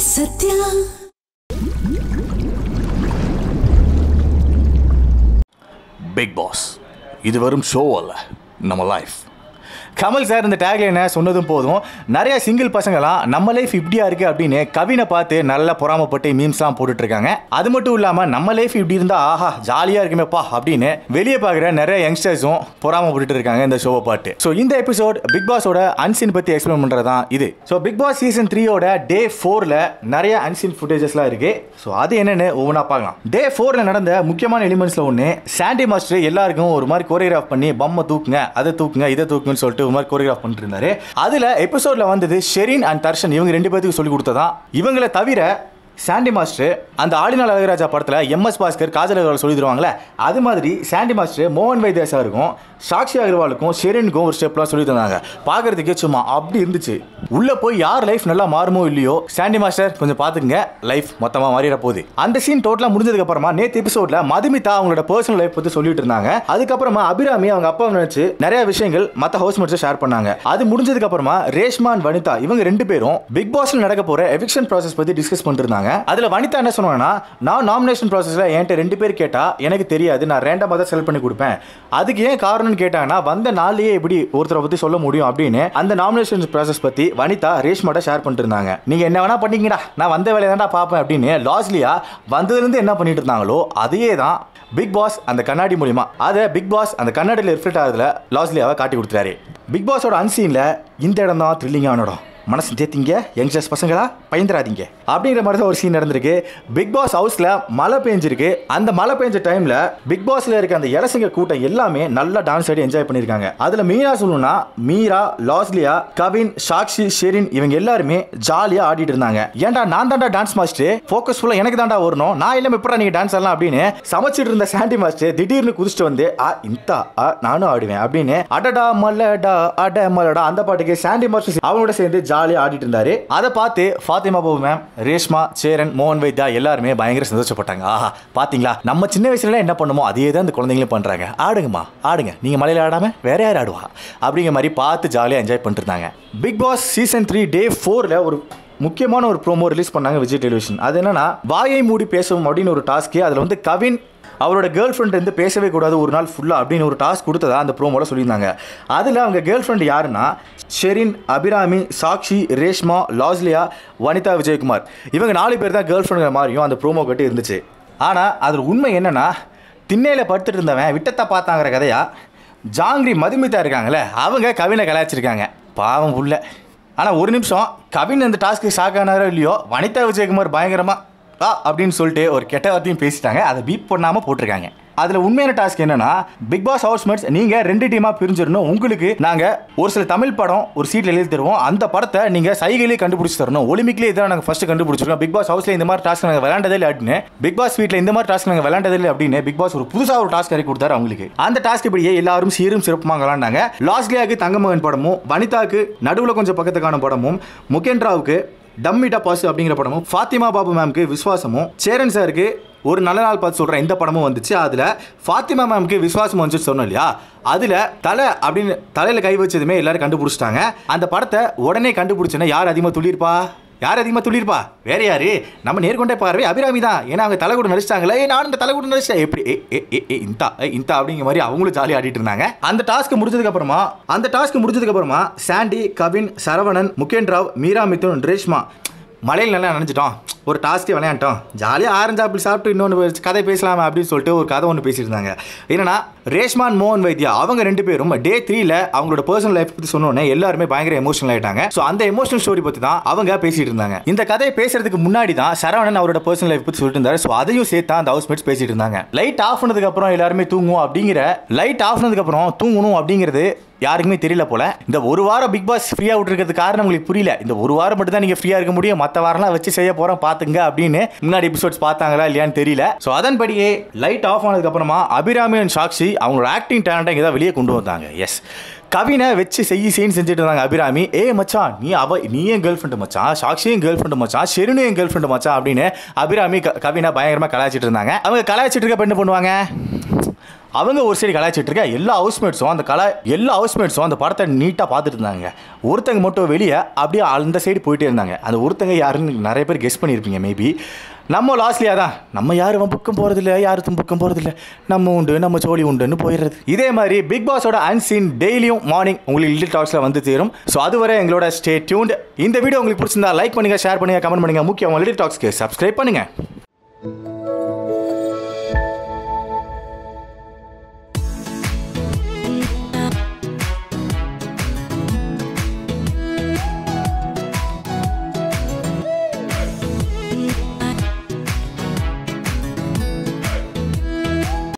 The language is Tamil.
சத்யா பிக் பாஸ் இது வெறும் ஷோ அல்ல நம்ம லைஃப் கமல் சார் இந்த டேக்லைனை சொன்னதும் போதும் நிறைய சிங்கிள் பசங்களாம் நம்ம லைஃப் இப்படியா இருக்கு அப்படின்னு கவினை பார்த்து நல்லா பொறாமப்பட்டு மீம்ஸ்லாம் போட்டுட்டு இருக்காங்க அது மட்டும் இல்லாமல் நம்ம லைஃப் இப்படி இருந்தா ஆஹா ஜாலியாக இருக்குமேப்பா அப்படின்னு வெளியே பார்க்குற நிறைய யங்ஸ்டர்ஸும் பொறாமப்பட்டுட்டு இருக்காங்க இந்த ஷோவை பார்த்து ஸோ இந்த எபிசோட் பிக் பாஸோட அன்சீன் பற்றி எக்ஸ்பிளைன் பண்ணுறது தான் இது ஸோ பிக் பாஸ் சீசன் த்ரீயோட டே ஃபோரில் நிறைய அன்சீன் ஃபுட்டேஜஸ்லாம் இருக்கு ஸோ அது என்னன்னு ஒவ்வொன்றா பார்க்கலாம் டே ஃபோரில் நடந்த முக்கியமான எலிமெண்ட்ஸில் ஒன்று சாண்டி மாஸ்டர் எல்லாருக்கும் ஒரு மாதிரி கோரியோகிராஃப் பண்ணி பம்மை தூக்குங்க அதை தூக்குங்க இதை தூக்குங்கன்னு சொல்லிட்டு ஒரு மாதிரி கோரியோகிராஃப் பண்ணிட்டு இருந்தாரு அதில் எபிசோடில் வந்தது ஷெரின் அண்ட் தர்ஷன் இவங்க ரெண்டு பேத்துக்கு சொல்லி கொடுத்ததா இவங்களை தவிர சாண்டி மாஸ்டர் அந்த ஆடினால் அழகராஜா படத்தில் எம்எஸ் பாஸ்கர் காஜல் அகர்வால் சொல்லி தருவாங்களே அது மாதிரி சாண்டி மாஸ்டர் மோகன் வைத்தியா சாருக்கும் சாக்ஷி அகர்வாலுக்கும் ஷெரினுக்கும் ஒரு ஸ்டெப்லாம் சொல்லி தந்தாங்க பார்க்கறதுக்கே சும்மா அப்படி இருந்துச்சு உள்ளே போய் யார் லைஃப் நல்லா மாறுமோ இல்லையோ சாண்டி மாஸ்டர் கொஞ்சம் பார்த்துக்குங்க லைஃப் மொத்தமாக மாறிட போகுது அந்த சீன் டோட்டலாக முடிஞ்சதுக்கு அப்புறமா நேற்று எபிசோட்ல மதுமிதா அவங்களோட பர்சனல் லைஃப் பற்றி சொல்லிட்டு இருந்தாங்க அதுக்கப்புறமா அபிராமி அவங்க அப்பா நினைச்சு நிறைய விஷயங்கள் மற்ற ஹவுஸ்மேட்ஸை ஷேர் பண்ணாங்க அது முடிஞ்சதுக்கு அப்புறமா ரேஷ்மா and வனிதா இவங்க ரெண்டு பேரும் பிக் பாஸ்ல நடக்க போற எவிக்ஷன் ப்ராசஸ் பத்தி டிஸ்கஸ் பண்ணிட்டு இருந்தாங்க அதுல வனிதா என்ன சொன்னாங்கன்னா நான் நாமினேஷன் ப்ராசஸ்ல என்கிட்ட ரெண்டு பேர் கேட்டா எனக்கு தெரியாது நான் ரேண்டமாக தான் செலக்ட் பண்ணி கொடுப்பேன் அதுக்கு ஏன் காரணம்னு கேட்டாங்கன்னா வந்த நாள்லயே எப்படி ஒருத்தரை பத்தி சொல்ல முடியும் அப்படின்னு அந்த நாமினேஷன் ப்ராசஸ் பத்தி வனிதா ரேஷ்மாட்ட ஷேர் பண்ணிட்டு இருந்தாங்க நீங்க என்ன வேணா பண்ணிக்கடா நான் வந்த வேலையை தான்டா பார்ப்பேன் அப்படின்னு லாஸ்லியா வந்ததுலேருந்து என்ன பண்ணிட்டு இருந்தாங்களோ அதையே தான் பிக் பாஸ் அந்த கண்ணாடி மூலியமா அதை பிக் பாஸ் அந்த கண்ணாடியில் ரிஃப்ளெக்ட் ஆகுதுல லாஸ்லியாவை காட்டி கொடுத்துறாரு பிக் பாஸோட அன்சீனில் இந்த இடம் தான் த்ரில்லிங்கான இடம் மனசு தேத்திங்க யங்ஸ்டர்ஸ் பசங்களா பயந்துராதீங்க அப்படிங்கிற மாதிரி தான் ஒரு சீன் நடந்திருக்கு பிக் பாஸ் ஹவுஸில் மழை பெஞ்சிருக்கு அந்த மழை பெஞ்ச டைமில் பிக் பாஸ்ல இருக்க அந்த இலசங்க கூட்டம் எல்லாமே நல்லா டான்ஸ் ஆடி என்ஜாய் பண்ணியிருக்காங்க அதில் மெயினாக சொல்லணும்னா மீரா லாஸ்லியா கவின் சாக்ஷி ஷெரின் இவங்க எல்லாருமே ஜாலியாக ஆடிட்டு இருந்தாங்க ஏன்டா நான் தாண்டா டான்ஸ் மாஸ்டர் ஃபோக்கஸ் ஃபுல்லாக எனக்கு தாண்டா வரணும் நான் இல்லாமல் எப்படா நீங்கள் டான்ஸ் ஆடலாம் அப்படின்னு சமைச்சிட்டு இருந்த சாண்டி மாஸ்டர் திடீர்னு குதிச்சுட்டு வந்து ஆ இந்தா ஆ நானும் ஆடுவேன் அப்படின்னு அடடா மல்லடா அட மல்லடா அந்த பாட்டுக்கு சாண்டி மாஸ்டர் அவங்களோட சேர்ந்து ஜாலியாக ஆடிட்டு இருந்தாரு அதை பார்த்து ஃபாத்திமா பாபு மேம் ரேஷ்மா சேரன் மோகன் வைத்யா எல்லாருமே பயங்கர சந்தோஷப்பட்டாங்க ஆஹா பாத்தீங்களா நம்ம சின்ன வயசுல என்ன பண்ணுமோ அதே தான் இந்த குழந்தைங்களும் பண்றாங்க ஆடுங்கம்மா ஆடுங்க நீங்க மலையில ஆடாம வேற யார் ஆடுவா அப்படிங்கிற மாதிரி பார்த்து ஜாலியாக என்ஜாய் பண்ணிட்டு இருந்தாங்க Bigg Boss season three day ஃபோரில் ஒரு முக்கியமான ஒரு ப்ரோமோ ரிலீஸ் பண்ணாங்க விஜய் டெலிவிஷன் அது என்னன்னா வாயை மூடி பேசும் அப்படின்னு ஒரு டாஸ்க்கு அதில் வந்து கவின் அவரோட கேர்ள் ஃப்ரெண்ட் இருந்து பேசவே கூடாது ஒரு நாள் ஃபுல்லாக அப்படின்னு ஒரு டாஸ்க் கொடுத்ததா அந்த ப்ரோமோட சொல்லியிருந்தாங்க அதில் அவங்க கேர்ள் ஃப்ரெண்ட் யாருன்னா ஷெரின் அபிராமி சாக்ஷி ரேஷ்மா லாஸ்லியா வனிதா விஜயகுமார் இவங்க நாலு பேர் தான் கேர்ள் ஃப்ரெண்ட் மாதிரியும் அந்த ப்ரோமோ கட்டி இருந்துச்சு ஆனால் அதில் உண்மை என்னன்னா திண்ணையில் படுத்துட்டு இருந்தவன் விட்டத்தை பார்த்தாங்கிற கதையா ஜாங்கிரி மதுமிதா இருக்காங்களே அவங்க கவினை கலாய்ச்சிருக்காங்க பாவம் உள்ள ஆனால் ஒரு நிமிஷம் கவின் அந்த டாஸ்க்கு ஷாக் ஆனாரோ இல்லையோ வனிதா விஜயகுமார் பயங்கரமாக ஆ அப்படின்னு சொல்லிட்டு ஒரு கெட்ட வார்த்தையும் பேசிட்டாங்க அதை பீப் பண்ணாமல் போட்டிருக்காங்க அதில் உண்மையான டாஸ்க் என்னன்னா பிக் பாஸ் ஹவுஸ்மேட்ஸ் நீங்கள் ரெண்டு டீமாக பிரிஞ்சிடணும் உங்களுக்கு நாங்கள் ஒரு சில தமிழ் படம் ஒரு சீட்டில் எழுதி தருவோம் அந்த படத்தை நீங்கள் சைகையிலே கண்டுபிடிச்சி தரணும் ஒலிம்பிக்லேயே இதான் நாங்கள் ஃபஸ்ட்டு கண்டுபிடிச்சிருக்கோம் பிக் பாஸ் ஹவுஸில் இந்த மாதிரி டாஸ்க் நாங்கள் விளையாண்டதே இல்லை அப்படின்னு பிக் பாஸ் வீட்டில் இந்த மாதிரி டாஸ்க் நாங்கள் விளையாண்டதே இல்லை அப்படின்னு பிக் பாஸ் ஒரு புதுசாக ஒரு டாஸ்க் இறக்கி கொடுத்தாரு அவங்களுக்கு அந்த டாஸ்க் இப்படியே எல்லாரும் சீரும் சிறப்புமாக விளையாண்டாங்க லாஸ்லியாவுக்கு தங்கமகன் படமும் வனிதாக்கு நடுவில் கொஞ்சம் பக்கத்துக்கான படமும் முகேந்திராவுக்கு டம்மிட்டா பாஸ் அப்படிங்கிற படமும் ஃபாத்திமா பாபு மேம்க்கு விஸ்வாசமும் சேரன் சாருக்கு ஒரு நல்ல நாள் பார்த்து சொல்கிறேன் இந்த படமும் வந்துச்சு அதில் ஃபாத்திமா மேம்க்கு விஸ்வாசம் வந்துச்சு சொன்னோம் இல்லையா அதில் தலை அப்படின்னு தலையில் கை வச்சதுமே எல்லாரும் கண்டுபிடிச்சிட்டாங்க அந்த படத்தை உடனே கண்டுபிடிச்சோன்னா யார் அதிகமாக துள்ளியிருப்பா யார் அதிகமாக துள்ளியிருப்பா வேற யாரு நம்ம நேர்கொண்டே பார்வை அபிராமி தான் ஏன்னா அவங்க தலை கூட நடிச்சிட்டாங்களே ஏய், நானும் இந்த தலை கூட நடிச்சேன் எப்படி ஏ ஏ ஏ ஏ இந்தா ஏ, இந்தா அப்படிங்கிற மாதிரி அவங்களும் ஜாலியாக ஆடிட்டு இருந்தாங்க அந்த டாஸ்க் முடிஞ்சதுக்கு அப்புறமா அந்த டாஸ்க் முடிஞ்சதுக்கு அப்புறமா சாண்டி கவின் சரவணன் முகேந்திராவ் மீரா மிதுன் ரேஷ்மா மலையில் நல்லா நினைச்சிட்டோம் ஒரு டாஸ்க்கே விளையாண்டோம் ஜாலியாக ஆரஞ்சு ஆப்பிள் சாப்பிட்டு இன்னொன்று கதை பேசலாமா அப்படின்னு சொல்லிட்டு ஒரு கதை ஒன்று பேசியிருந்தாங்க என்னன்னா ரேஷ்மான் மோகன் வைத்யா அவங்க ரெண்டு பேரும் டே த்ரீல அவங்களோட பர்சனல் லைஃப் பற்றி சொன்னோன்னே எல்லாருமே பயங்கர எமோஷனல் ஆயிட்டாங்க ஸோ அந்த எமோஷனல் ஸ்டோரி பற்றி தான் அவங்க பேசிட்டு இருந்தாங்க இந்த கதையை பேசுறதுக்கு முன்னாடி தான் சரவணன் அவரோட பர்சனல் லைஃப் பற்றி சொல்லிட்டு இருந்தாரு ஸோ அதையும் சேர்த்து அந்த ஹவுஸ்மேட்ஸ் பேசிட்டு இருந்தாங்க லைட் ஆஃப் பண்ணதுக்கு அப்புறம் எல்லாருமே தூங்குவோம் அப்படிங்கிற லைட் ஆஃப் பண்ணதுக்கு அப்புறம் தூங்கணும் அப்படிங்கிறது யாருக்குமே தெரியல போல இந்த ஒரு வாரம் பிக் பாஸ் ஃப்ரீயாக விட்டுருக்கிறது காரணம் உங்களுக்கு புரியல இந்த ஒரு வாரம் மட்டும் தான் நீங்கள் ஃப்ரீயாக இருக்க முடியும் மற்ற வாரம்லாம் வச்சு செய்ய போகிறோம் பார்த்துங்க அப்படின்னு முன்னாடி எபிசோட்ஸ் பார்த்தாங்களா இல்லையான்னு தெரியல ஸோ அதன்படியே லைட் ஆஃப் ஆனதுக்கு அப்புறமா அபிராமி and சாக்ஷி அவங்களோட ஆக்டிங் டேலண்ட்டை இங்கே தான் வெளியே கொண்டு வந்தாங்க எஸ் கவினை வச்சு செய்ய செய்யு செஞ்சுட்டு இருந்தாங்க அபிராமி ஏ மச்சான் நீ அவ நீ என் கேர்ள் ஃப்ரெண்டு மச்சான் சாக்ஷியும் கேர்ள் ஃப்ரெண்டு மச்சான் ஷெருனும் என் கேர்ள் ஃப்ரெண்டு மச்சான் அப்படின்னு அபிராமி க- கவினை பயங்கரமாக கலாய்ச்சிட்டு இருந்தாங்க அவங்க கலாய்ச்சிட்டு இருக்க என்ன பண்ணுவாங்க அவங்க ஒரு சைடு கலாய்ச்சிட்டு இருக்க எல்லா ஹவுஸ்மேட்ஸும் அந்த கலா எல்லா ஹவுஸ்மேட்ஸும் அந்த படத்தை நீட்டாக பார்த்துட்டு இருந்தாங்க ஒருத்தங்க மட்டும் வெளியே அப்படியே அந்த சைடு போயிட்டே இருந்தாங்க அந்த ஒருத்தங்க யாருன்னு நிறைய பேர் கெஸ் பண்ணியிருப்பீங்க மேபி நம்ம லாஸ்ட்லியாக தான் நம்ம யாரும் புக்கம் போகிறதில்ல யாருக்கும் புக்கம் போகிறதில்ல நம்ம உண்டு நம்ம சோழி உண்டுன்னு போயிடுறது இதே மாதிரி பிக் பாஸோட அன்சீன் டெய்லியும் மார்னிங் உங்களுக்கு லிட்டில் டாக்ஸில் வந்து சேரும் ஸோ அதுவரை எங்களோட ஸ்டே டியூன்ட் இந்த வீடியோ உங்களுக்கு பிடிச்சிருந்தா லைக் பண்ணுங்கள் ஷேர் பண்ணுங்கள் கமெண்ட் பண்ணுங்கள் முக்கியம் லிட்டில் டாக்ஸ்க்கு சப்ஸ்கிரைப் பண்ணுங்கள்